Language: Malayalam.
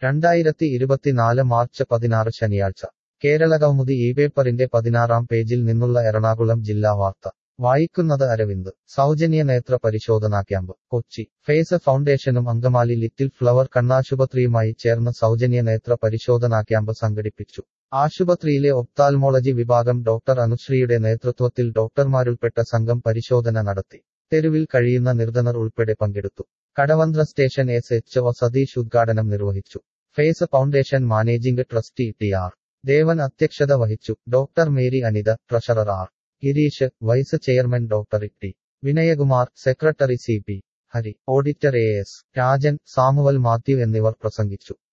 രണ്ടായിരത്തി ഇരുപത്തിനാല് മാർച്ച് പതിനാറ് ശനിയാഴ്ച കേരളകൗമുദി ഈ പേപ്പറിന്റെ പതിനാറാം പേജിൽ നിന്നുള്ള എറണാകുളം ജില്ലാ വാർത്ത വായിക്കുന്നത് അരവിന്ദ് സൗജന്യ നേത്ര പരിശോധനാ ക്യാമ്പ് കൊച്ചി ഫേസ് ഫൗണ്ടേഷനും അങ്കമാലി ലിറ്റിൽ ഫ്ലവർ കണ്ണാശുപത്രിയുമായി ചേർന്ന് സൗജന്യ നേത്ര പരിശോധനാ ക്യാമ്പ് സംഘടിപ്പിച്ചു ആശുപത്രിയിലെ ഒപ്താൽമോളജി വിഭാഗം ഡോക്ടർ അനുശ്രീയുടെ നേതൃത്വത്തിൽ ഡോക്ടർമാരുൾപ്പെട്ട സംഘം പരിശോധന നടത്തി തെരുവിൽ കഴിയുന്ന നിർധനർ ഉൾപ്പെടെ പങ്കെടുത്തു Kadavanthra station S H O Satheesh ഉദ്ഘാടനം നിർവഹിച്ചു Face foundation managing trustee T R Devan അധ്യക്ഷത വഹിച്ചു doctor Mary Anitha treasurer R Girish vice chairman doctor T Vinayakumar secretary C P Hari auditor A S Rajan Samuel Mathew എന്നിവർ പ്രസംഗിച്ചു